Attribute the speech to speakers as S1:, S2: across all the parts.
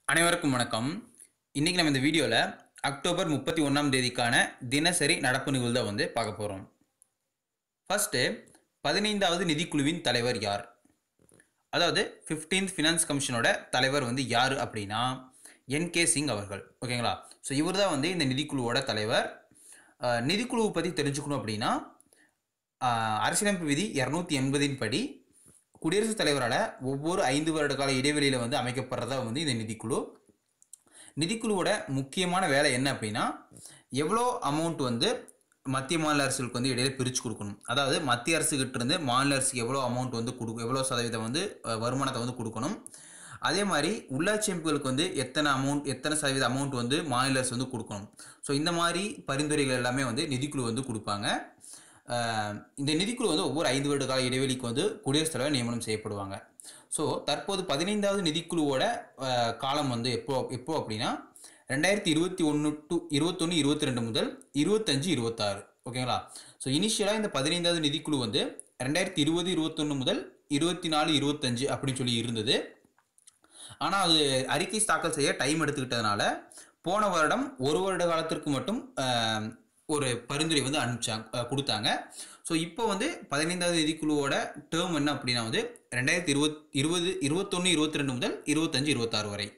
S1: அனைவருக்கும் வணக்கம் இன்னைக்கு நம்ம இந்த வீடியோவில் அக்டோபர் முப்பத்தி ஒன்றாம் தேதிக்கான தினசரி நடப்பு நிகழ்வை வந்து பார்க்க போகிறோம் ஃபர்ஸ்ட்டு பதினைந்தாவது நிதிக்குழுவின் தலைவர் யார் அதாவது 15th ஃபினான்ஸ் கமிஷனோட தலைவர் வந்து யார் அப்படின்னா என்கே சிங் அவர்கள் ஓகேங்களா ஸோ இவர் தான் வந்து இந்த நிதிக்குழுவோட தலைவர் அஹ், நிதிக்குழுவை பற்றி தெரிஞ்சுக்கணும் அப்படின்னா அஹ், அரசியலமைப்பு விதி இரநூத்தி எண்பதின் படி குடியரசுத் தலைவரால் ஒவ்வொரு ஐந்து வருட கால இடைவெளியில் வந்து அமைக்கப்படுறதா வந்து இந்த நிதிக்குழு நிதிக்குழுவோட முக்கியமான வேலை என்ன அப்படின்னா எவ்வளோ அமௌண்ட் வந்து மத்திய மாநில அரசுகளுக்கு வந்து இடையில பிரித்து கொடுக்கணும் அதாவது மத்திய அரசுகிட்ட இருந்து மாநில அரசுக்கு எவ்வளோ அமௌண்ட் வந்து கொடுக்கும் எவ்வளோ சதவீதம் வந்து அஹ், வருமானத்தை வந்து கொடுக்கணும் அதே மாதிரி உள்ளாட்சி அமைப்புகளுக்கு வந்து எத்தனை அமௌண்ட் எத்தனை சதவீத அமௌண்ட் வந்து மாநில அரசு வந்து கொடுக்கணும் ஸோ இந்த மாதிரி பரிந்துரைகள் எல்லாமே வந்து நிதிக்குழு வந்து கொடுப்பாங்க அஹ், இந்த நிதிக்குழு வந்து ஒவ்வொரு ஐந்து வருட கால இடைவெளிக்கு வந்து குடியரசுத் தலைவர் நியமனம் செய்யப்படுவாங்க ஸோ தற்போது பதினைந்தாவது நிதிக்குழுவோட அஹ், காலம் வந்து எப்போ எப்போ அப்படின்னா ரெண்டாயிரத்தி இருபத்தி ஒன்று டு இருபத்தொன்று இருபத்தி ரெண்டு முதல் இருபத்தஞ்சு இருபத்தாறு ஓகேங்களா ஸோ இனிஷியலாக இந்த பதினைந்தாவது நிதிக்குழு வந்து ரெண்டாயிரத்தி இருபது இருபத்தொன்று முதல் இருபத்தி நாலு இருபத்தஞ்சு அப்படின்னு சொல்லி இருந்தது ஆனால் அது அறிக்கை தாக்கல் செய்ய டைம் எடுத்துக்கிட்டதுனால போன வருடம் ஒரு வருட காலத்திற்கு மட்டும் அஹ், ஒரு பரிந்துரை வந்து அனுப்பிச்சாங்க அஹ், கொடுத்தாங்க ஸோ இப்போ வந்து பதினைந்தாவது நிதிக்குழுவோட டேர்ம் என்ன அப்படின்னா வந்து ரெண்டாயிரத்தி இருபத் இருபது இருபத்தொன்று இருபத்தி ரெண்டு முதல் இருபத்தஞ்சு இருபத்தாறு வரை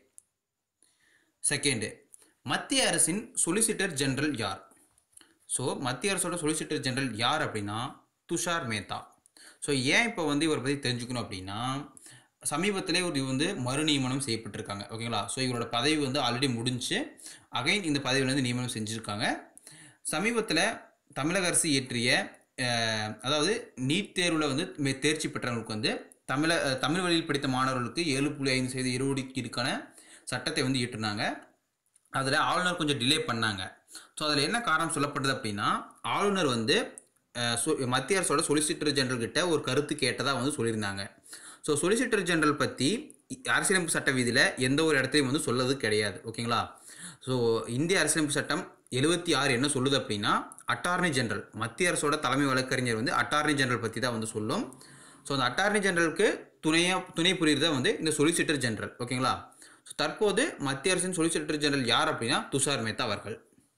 S1: செகண்டு மத்திய அரசின் சொலிசிட்டர் ஜெனரல் யார் ஸோ மத்திய அரசோட சொலிசிட்டர் ஜெனரல் யார் அப்படின்னா துஷார் மேத்தா ஸோ ஏன் இப்போ வந்து இவரை பற்றி தெரிஞ்சுக்கணும் அப்படின்னா சமீபத்திலே ஒரு வந்து மறுநியமனம் செய்யப்பட்டிருக்காங்க ஓகேங்களா ஸோ இவரோட பதவி வந்து ஆல்ரெடி முடிஞ்சு அகைன் இந்த பதவியில் வந்து நியமனம் செஞ்சுருக்காங்க சமீபத்தில் தமிழக அரசு இயற்றிய அஹ், அதாவது நீட் தேர்வில் வந்து மே- தேர்ச்சி பெற்றவங்களுக்கு வந்து தமிழ அஹ், தமிழ் வழியில் படித்த மாணவர்களுக்கு ஏழு புள்ளி ஐந்து சதவீத இருஒதுக்கீடுக்கான சட்டத்தை வந்து இயற்றினாங்க அதில் ஆளுநர் கொஞ்சம் டிலே பண்ணாங்க ஸோ அதில் என்ன காரணம் சொல்லப்படுது அப்படின்னா ஆளுநர் வந்து அஹ், சொ- மத்திய அரசோட சொலிசிட்டர் ஜெனரல் கிட்ட ஒரு கருத்து கேட்டதாக வந்து சொல்லியிருந்தாங்க ஸோ சொலிசிட்டர் ஜெனரல் பற்றி அரசியலமைப்பு சட்ட விதியில் எந்த ஒரு இடத்தையும் வந்து சொல்லது கிடையாது ஓகேங்களா ஸோ இந்திய அரசியலமைப்பு சட்டம் எழுபத்தி ஆறு என்ன சொல்லுது அப்படின்னா அட்டார்னி ஜெனரல் மத்திய அரசோட தலைமை வழக்கறிஞர் வந்து அட்டார்னி ஜெனரல் பற்றி தான் வந்து சொல்லும் ஸோ அந்த அட்டார்னி ஜெனரலுக்கு துணையாக துணை புரியுறது தான் வந்து இந்த சொலிசிட்டர் ஜெனரல் ஓகேங்களா ஸோ தற்போது மத்திய அரசின் சொலிசிட்டர் ஜெனரல் யார் அப்படின்னா துஷார் மேத்தா அவர்கள்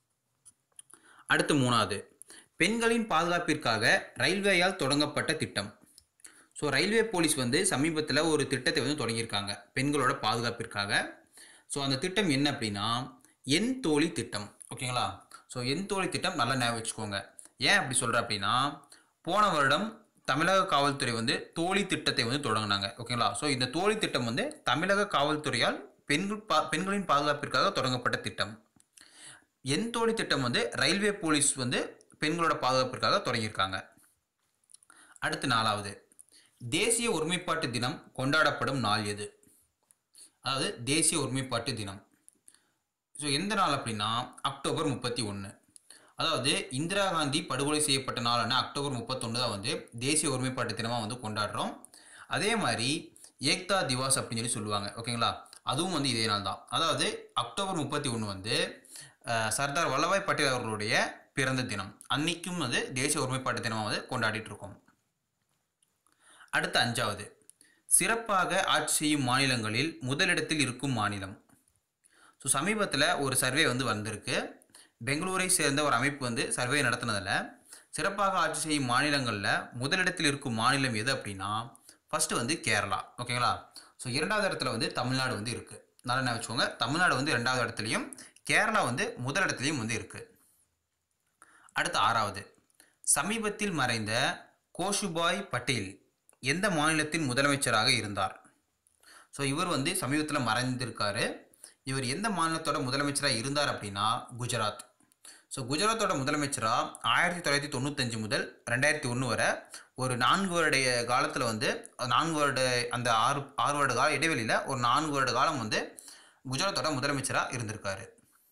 S1: அடுத்து மூணாவது பெண்களின் பாதுகாப்பிற்காக ரயில்வேயால் தொடங்கப்பட்ட திட்டம் ஸோ ரயில்வே போலீஸ் வந்து சமீபத்தில் ஒரு திட்டத்தை வந்து தொடங்கியிருக்காங்க பெண்களோட பாதுகாப்பிற்காக ஸோ அந்த திட்டம் என்ன அப்படின்னா என் தோழி திட்டம் ஓகேங்களா ஸோ என் தோழி திட்டம் நல்லா ஞாபகம் வச்சுக்கோங்க ஏன் அப்படி சொல்கிறேன் அப்படின்னா போன வருடம் தமிழக காவல்துறை வந்து தோழி திட்டத்தை வந்து தொடங்கினாங்க ஓகேங்களா ஸோ இந்த தோழி திட்டம் வந்து தமிழக காவல்துறையால் பெண்கள் பா பெண்களின் பாதுகாப்பிற்காக தொடங்கப்பட்ட திட்டம் என் தோழி திட்டம் வந்து ரயில்வே போலீஸ் வந்து பெண்களோட பாதுகாப்பிற்காக தொடங்கியிருக்காங்க அடுத்து நாலாவது தேசிய ஒருமைப்பாட்டு தினம் கொண்டாடப்படும் நாள் எது அதாவது தேசிய ஒருமைப்பாட்டு தினம் ஸோ எந்த நாள் அப்படின்னா அக்டோபர் முப்பத்தி ஒன்று அதாவது இந்திரா காந்தி படுகொலை செய்யப்பட்ட நாளான அக்டோபர் முப்பத்தொன்று தான் வந்து தேசிய ஒருமைப்பாட்டு தினமாக வந்து கொண்டாடுறோம் அதே மாதிரி ஏக்தா திவாஸ் அப்படின்னு சொல்லி சொல்லுவாங்க ஓகேங்களா அதுவும் வந்து இதே நாள் தான் அதாவது அக்டோபர் முப்பத்தி ஒன்று வந்து அஹ், சர்தார் வல்லபாய் பட்டேல் அவர்களுடைய பிறந்த தினம் அன்னைக்கும் வந்து தேசிய ஒருமைப்பாட்டு தினமாக வந்து கொண்டாடிட்டு இருக்கோம் அடுத்த அஞ்சாவது சிறப்பாக ஆட்சி செய்யும் மாநிலங்களில் முதலிடத்தில் இருக்கும் மாநிலம் ஸோ சமீபத்தில் ஒரு சர்வே வந்து வந்திருக்கு பெங்களூரை சேர்ந்த ஒரு அமைப்பு வந்து சர்வே நடத்தினதில் சிறப்பாக ஆட்சி செய்யும் மாநிலங்களில் முதலிடத்தில் இருக்கும் மாநிலம் எது அப்படின்னா ஃபஸ்ட்டு வந்து கேரளா ஓகேங்களா ஸோ இரண்டாவது இடத்துல வந்து தமிழ்நாடு வந்து இருக்குது நல்லா ஞாபகம் வச்சுக்கோங்க தமிழ்நாடு வந்து ரெண்டாவது இடத்துலையும் கேரளா வந்து முதலிடத்துலையும் வந்து இருக்குது அடுத்து ஆறாவது சமீபத்தில் மறைந்த கோஷுபாய் பட்டேல் எந்த மாநிலத்தின் முதலமைச்சராக இருந்தார் ஸோ இவர் வந்து சமீபத்தில் மறைந்திருக்காரு இவர் எந்த மாநிலத்தோட முதலமைச்சராக இருந்தார் அப்படின்னா குஜராத் ஸோ குஜராத்தோட முதலமைச்சராக ஆயிரத்தி தொள்ளாயிரத்தி தொண்ணூத்தஞ்சு முதல் ரெண்டாயிரத்தி ஒன்று வரை ஒரு நான்கு வருட காலத்தில் வந்து நான்கு வருட அந்த ஆறு ஆறு வருட கால இடைவெளியில் ஒரு நான்கு வருட காலம் வந்து குஜராத்தோட முதலமைச்சராக இருந்திருக்காரு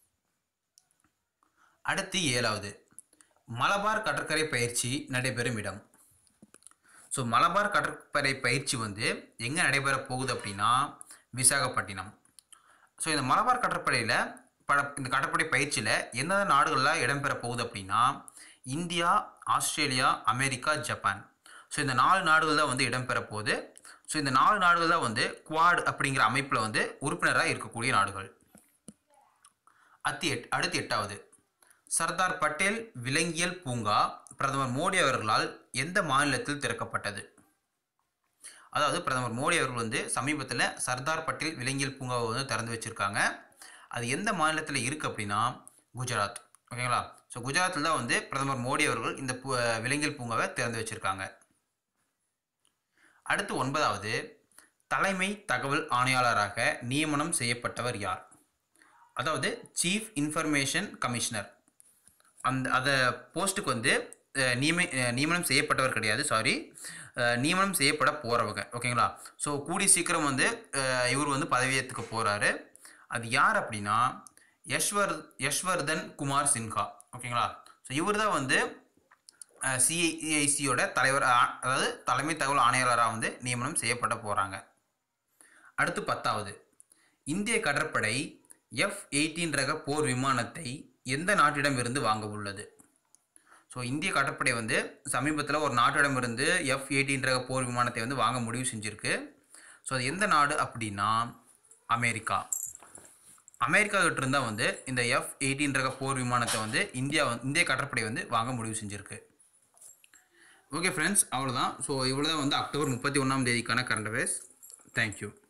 S1: அடுத்து ஏழாவது மலபார் கடற்கரை பயிற்சி நடைபெறும் இடம் ஸோ மலபார் கடற்படை பயிற்சி வந்து எங்கே நடைபெற போகுது அப்படின்னா விசாகப்பட்டினம் ஸோ இந்த மலபார் கடற்படையில் பட இந்த கடற்படை பயிற்சியில் எந்தெந்த நாடுகளில் இடம்பெற போகுது அப்படின்னா India Australia America Japan so இந்த நாலு நாடுகள் தான் வந்து இடம்பெற போகுது ஸோ இந்த நாலு நாடுகள் தான் வந்து குவாட் அப்படிங்கிற அமைப்பில் வந்து உறுப்பினராக இருக்கக்கூடிய நாடுகள் அத்தி எட் அடுத்து எட்டாவது சர்தார் பட்டேல் விலங்கியல் பூங்கா பிரதமர் மோடி அவர்களால் எந்த மாநிலத்தில் திறக்கப்பட்டது அதாவது பிரதமர் மோடி அவர்கள் வந்து சமீபத்தில் சர்தார் பட்டேல் விலங்கியல் பூங்காவை வந்து திறந்து வச்சுருக்காங்க அது எந்த மாநிலத்தில் இருக்குது அப்படின்னா குஜராத் ஓகேங்களா ஸோ குஜராத்தில் தான் வந்து பிரதமர் மோடி அவர்கள் இந்த பூ விலங்கியல் பூங்காவை திறந்து வச்சுருக்காங்க அடுத்து ஒன்பதாவது தலைமை தகவல் ஆணையாளராக நியமனம் செய்யப்பட்டவர் யார் அதாவது சீஃப் இன்ஃபர்மேஷன் கமிஷனர் அந்த அந்த போஸ்ட்டுக்கு வந்து அஹ், நியமி அஹ், நியமனம் செய்யப்பட்டவர் கிடையாது சாரி நியமனம் செய்யப்பட போகிறவங்க ஓகேங்களா ஸோ கூடி சீக்கிரம் வந்து அஹ், இவர் வந்து பதவியேற்றுக்க போகிறாரு அது யார் அப்படின்னா யஷ்வர் யஷ்வர்தன் குமார் சின்ஹா ஓகேங்களா ஸோ இவர் தான் வந்து சிஐசியோட தலைவர் அஹ், அதாவது தலைமை தகவல் ஆணையாளராக வந்து நியமனம் செய்யப்பட போகிறாங்க அடுத்து பத்தாவது இந்திய கடற்படை எஃப் எயிட்டீன் ரக போர் விமானத்தை எந்த நாட்டிடமிருந்து வாங்க உள்ளது ஸோ இந்திய கடற்படை வந்து சமீபத்தில் ஒரு நாட்டிடமிருந்து எஃப் எயிட்டீன் ரக போர் விமானத்தை வந்து வாங்க முடிவு செஞ்சுருக்கு ஸோ அது எந்த நாடு அப்படின்னா அமெரிக்கா அமெரிக்கா கிட்ட இருந்தால் வந்து இந்த எஃப் எயிட்டீன் ரக போர் விமானத்தை வந்து இந்தியா வந்து இந்திய கடற்படை வந்து வாங்க முடிவு செஞ்சுருக்கு ஓகே ஃப்ரெண்ட்ஸ் அவ்வளோதான் ஸோ இவ்வளோ தான் வந்து அக்டோபர் முப்பத்தி ஒன்றாம் தேதிக்கான கரண்ட் அஃபேர்ஸ் தேங்க்யூ